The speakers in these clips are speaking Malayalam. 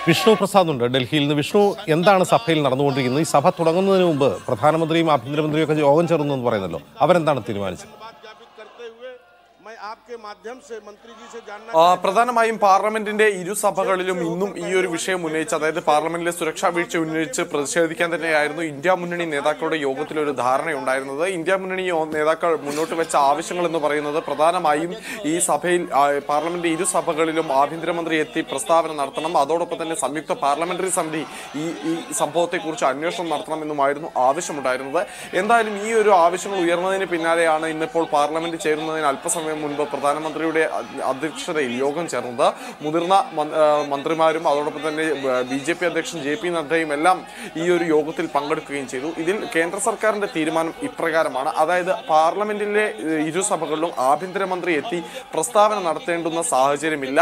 വിഷ്ണു പ്രസാദ് ഉണ്ട് ഡൽഹിയിൽ നിന്ന് വിഷ്ണു എന്താണ് സഭയിൽ നടന്നുകൊണ്ടിരിക്കുന്നത് ഈ സഭ തുടങ്ങുന്നതിന് മുമ്പ് പ്രധാനമന്ത്രിയും ആഭ്യന്തരമന്ത്രിയും ഒക്കെ യോഗം ചേർന്നു എന്ന് പറയുന്നല്ലോ അവരെന്താണ് തീരുമാനിച്ചത് बात ज्ञापित करते हुए मैं आपके माध्यम से मंत्री जी से जानना ആ, പ്രധാനമായും പാർലമെന്റിന്റെ ഇരു സഭകളിലും ഇന്നും ഈ ഒരു വിഷയം ഉന്നയിച്ച് അതായത് പാർലമെന്റിലെ സുരക്ഷാ വീഴ്ച ഉന്നയിച്ച് പ്രതിഷേധിക്കാൻ തന്നെയായിരുന്നു ഇന്ത്യ മുന്നണി നേതാക്കളുടെ യോഗത്തിൽ ഒരു ധാരണയുണ്ടായിരുന്നത് ഇന്ത്യ മുന്നണി യോ- നേതാക്കൾ മുന്നോട്ട് വെച്ച ആവശ്യങ്ങൾ എന്ന് പറയുന്നത് പ്രധാനമായും ഈ സഭയിൽ ആ, പാർലമെന്റ് ഇരു സഭകളിലും ആഭ്യന്തരമന്ത്രി എത്തി പ്രസ്താവന നടത്തണം അതോടൊപ്പം തന്നെ സംയുക്ത പാർലമെന്ററി സമിതി ഈ ഈ സംഭവത്തെക്കുറിച്ച് അന്വേഷണം നടത്തണമെന്നുമായിരുന്നു ആവശ്യമുണ്ടായിരുന്നത് എന്തായാലും ഈ ഒരു ആവശ്യങ്ങൾ ഉയർന്നതിന് പിന്നാലെയാണ് ഇന്നിപ്പോൾ പാർലമെന്റ് ചേരുന്നതിന് അല്പസമയം മുൻപ് പ്രധാനമന്ത്രിയുടെ അ- അധ്യക്ഷതയിൽ യോഗം ചേർന്നത് മുതിർന്ന മൻ- ആ, മന്ത്രിമാരും അതോടൊപ്പം തന്നെ ബി ജെ പി അധ്യക്ഷൻ ജെ പി നദ്ദയും എല്ലാം ഈ ഒരു യോഗത്തിൽ പങ്കെടുക്കുകയും ചെയ്തു ഇതിൽ കേന്ദ്ര സർക്കാരിന്റെ തീരുമാനം ഇപ്രകാരമാണ് അതായത് പാർലമെന്റിലെ ഏഹ്, ഇരുസഭകളിലും ആഭ്യന്തരമന്ത്രി എത്തി പ്രസ്താവന നടത്തേണ്ടുന്ന സാഹചര്യമില്ല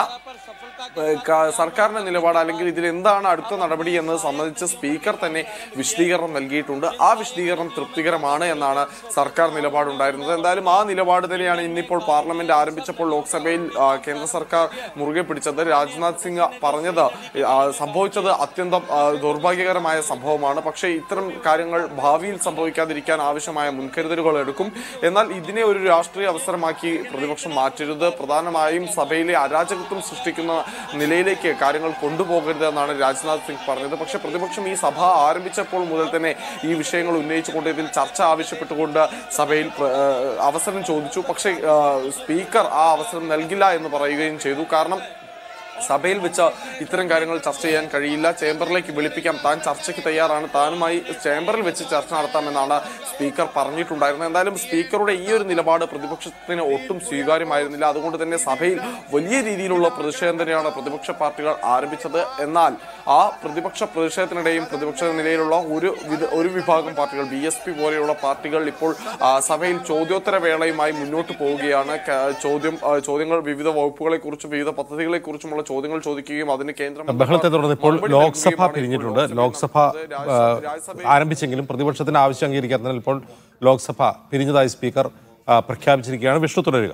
ഏഹ്, ക- സർക്കാരിന്റെ നിലപാട് അല്ലെങ്കിൽ ഇതിൽ എന്താണ് അടുത്ത നടപടി എന്നത് സംബന്ധിച്ച് സ്പീക്കർ തന്നെ വിശദീകരണം നൽകിയിട്ടുണ്ട് ആ വിശദീകരണം തൃപ്തികരമാണ് എന്നാണ് സർക്കാർ നിലപാടുണ്ടായിരുന്നത് എന്തായാലും ആ നിലപാട് തന്നെയാണ് ഇന്നിപ്പോൾ പാർലമെന്റ് ആരംഭിച്ചപ്പോൾ ലോക്സഭയിൽ ആ, കേന്ദ്ര സർക്കാർ മുറുകെ പിടിച്ചത് രാജ്നാഥ് സിംഗ് പറഞ്ഞത് ആ, സംഭവിച്ചത് അത്യന്തം ആ, ദൗർഭാഗ്യകരമായ സംഭവമാണ് പക്ഷേ ഇത്തരം കാര്യങ്ങൾ ഭാവിയിൽ സംഭവിക്കാതിരിക്കാൻ ആവശ്യമായ മുൻകരുതലുകൾ എടുക്കും എന്നാൽ ഇതിനെ ഒരു രാഷ്ട്രീയ അവസരമാക്കി പ്രതിപക്ഷം മാറ്റരുത് പ്രധാനമായും സഭയിലെ അരാജകത്വം സൃഷ്ടിക്കുന്ന നിലയിലേക്ക് കാര്യങ്ങൾ കൊണ്ടുപോകരുത് എന്നാണ് രാജ്നാഥ് സിംഗ് പറഞ്ഞത് പക്ഷെ പ്രതിപക്ഷം ഈ സഭ ആരംഭിച്ചപ്പോൾ മുതൽ തന്നെ ഈ വിഷയങ്ങൾ ഉന്നയിച്ചുകൊണ്ട് ഇതിൽ ചർച്ച ആവശ്യപ്പെട്ടുകൊണ്ട് സഭയിൽ പ്ര- ഏഹ് അവസരം ചോദിച്ചു പക്ഷേ ഏഹ് സ്പീക്കർ ആ അവസരം നൽകില്ല എന്ന് പറയുകയും ചെയ്തു കാരണം സഭയിൽ വെച്ച് ഇത്തരം കാര്യങ്ങൾ ചർച്ച ചെയ്യാൻ കഴിയില്ല ചേംബറിലേക്ക് വിളിപ്പിക്കാം താൻ ചർച്ചയ്ക്ക് തയ്യാറാണ് താനുമായി ചേംബറിൽ വെച്ച് ചർച്ച നടത്താമെന്നാണ് സ്പീക്കർ പറഞ്ഞിട്ടുണ്ടായിരുന്നത് എന്തായാലും സ്പീക്കറുടെ ഈ ഒരു നിലപാട് പ്രതിപക്ഷത്തിന് ഒട്ടും സ്വീകാര്യമായിരുന്നില്ല അതുകൊണ്ട് തന്നെ സഭയിൽ വലിയ രീതിയിലുള്ള പ്രതിഷേധം തന്നെയാണ് പ്രതിപക്ഷ പാർട്ടികൾ ആരംഭിച്ചത് എന്നാൽ ആ പ്രതിപക്ഷ പ്രതിഷേധത്തിനിടെയും പ്രതിപക്ഷ നിലയിലുള്ള ഒരു വിധ- ഒരു വിഭാഗം പാർട്ടികൾ ബി എസ് പി പോലെയുള്ള പാർട്ടികൾ ഇപ്പോൾ ആ, സഭയിൽ ചോദ്യോത്തര വേളയുമായി മുന്നോട്ട് പോവുകയാണ് ക- ചോദ്യം ആ, ചോദ്യങ്ങൾ വിവിധ വകുപ്പുകളെ കുറിച്ചും വിവിധ പദ്ധതികളെ കുറിച്ചുമുള്ള ചോദ്യങ്ങൾ ചോദിക്കുകയും അതിന് കേന്ദ്ര ബഹളത്തെ തുടർന്ന് ഇപ്പോൾ മറുപടി ലോക്സഭ നൽകുകയുമാണ് ഇപ്പോൾ പിരിഞ്ഞിട്ടുണ്ട് ലോക്സഭയിൽ ലോക്സഭ നടക്കുന്നത്. ആ, രാജ്യസഭ- രാജ്യസഭയിൽ ആരംഭിച്ചെങ്കിലും പ്രതിപക്ഷത്തിന്റെ ആവശ്യം അംഗീകരിക്കാത്തതിനാൽ ഇപ്പോൾ ലോക്സഭ പിരിഞ്ഞതായി സ്പീക്കർ ആ, പ്രഖ്യാപിച്ചിരിക്കുകയാണ് വിഷ്ണു തുടരുക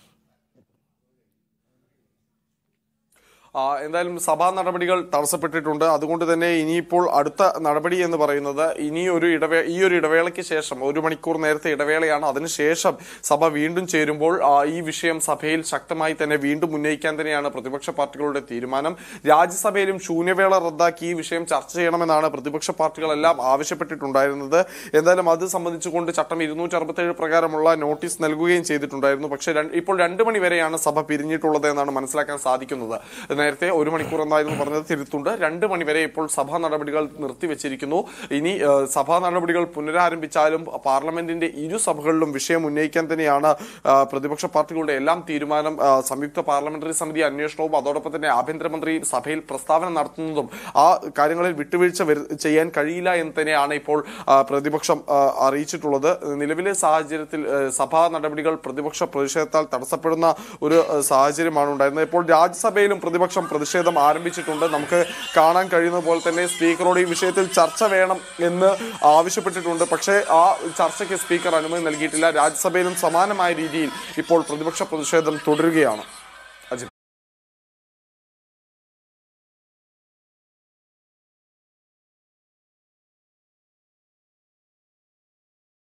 ആ, എന്തായാലും സഭാ നടപടികൾ തടസ്സപ്പെട്ടിട്ടുണ്ട് അതുകൊണ്ട് തന്നെ ഇനിയിപ്പോൾ അടുത്ത നടപടി എന്ന് പറയുന്നത് ഇനി ഒരു ഇടവേ ഈ ഒരു ഇടവേളയ്ക്ക് ശേഷം ഒരു മണിക്കൂർ നേരത്തെ ഇടവേളയാണ് അതിനുശേഷം സഭ വീണ്ടും ചേരുമ്പോൾ ആ, ഈ വിഷയം സഭയിൽ ശക്തമായി തന്നെ വീണ്ടും ഉന്നയിക്കാൻ തന്നെയാണ് പ്രതിപക്ഷ പാർട്ടികളുടെ തീരുമാനം രാജ്യസഭയിലും ശൂന്യവേള റദ്ദാക്കി ഈ വിഷയം ചർച്ച ചെയ്യണമെന്നാണ് പ്രതിപക്ഷ പാർട്ടികളെല്ലാം ആവശ്യപ്പെട്ടിട്ടുണ്ടായിരുന്നത് എന്തായാലും അത് സംബന്ധിച്ചുകൊണ്ട് ചട്ടം ഇരുന്നൂറ്റി അറുപത്തേഴ് പ്രകാരമുള്ള നോട്ടീസ് നൽകുകയും ചെയ്തിട്ടുണ്ടായിരുന്നു പക്ഷേ രണ്ട്- ഇപ്പോൾ രണ്ട് മണി വരെയാണ് സഭ പിരിഞ്ഞിട്ടുള്ളത് എന്നാണ് മനസ്സിലാക്കാൻ സാധിക്കുന്നത് നേരത്തെ ഒരു മണിക്കൂർ എന്നായിരുന്നു പറഞ്ഞത് തിരുത്തുണ്ട് രണ്ട് മണി വരെ ഇപ്പോൾ സഭാ നടപടികൾ നിർത്തിവെച്ചിരിക്കുന്നു ഇനി ഏഹ്, സഭാ നടപടികൾ പുനരാരംഭിച്ചാലും പാർലമെന്റിന്റെ ഇരു സഭകളിലും വിഷയം ഉന്നയിക്കാൻ തന്നെയാണ് ആ, പ്രതിപക്ഷ പാർട്ടികളുടെ എല്ലാം തീരുമാനം ആ, സംയുക്ത പാർലമെന്ററി സമിതി അന്വേഷണവും അതോടൊപ്പം തന്നെ ആഭ്യന്തരമന്ത്രി സഭയിൽ പ്രസ്താവന നടത്തുന്നതും ആ കാര്യങ്ങളിൽ വിട്ടുവീഴ്ച വരു- ചെയ്യാൻ കഴിയില്ല എന്ന് തന്നെയാണ് ഇപ്പോൾ ആ, പ്രതിപക്ഷം ആ, അറിയിച്ചിട്ടുള്ളത് നിലവിലെ സാഹചര്യത്തിൽ ആ, സഭാ നടപടികൾ പ്രതിപക്ഷ പ്രതിഷേധത്താൽ തടസ്സപ്പെടുന്ന ഒരു ആ, സാഹചര്യമാണ് ഉണ്ടായിരുന്നത് ഇപ്പോൾ രാജ്യസഭയിലും പ്രതിപക്ഷം പ്രതിഷേധം ആരംഭിച്ചിട്ടുണ്ട് നമുക്ക് കാണാൻ കഴിയുന്ന പോലെ തന്നെ സ്പീക്കറോട് ഈ വിഷയത്തിൽ ചർച്ച വേണം എന്ന് ആവശ്യപ്പെട്ടിട്ടുണ്ട് പക്ഷേ ആ ചർച്ചയ്ക്ക് സ്പീക്കർ അനുമതി നൽകിയിട്ടില്ല രാജ്യസഭയിലും സമാനമായ രീതിയിൽ ഇപ്പോൾ പ്രതിപക്ഷ പ്രതിഷേധം തുടരുകയാണ്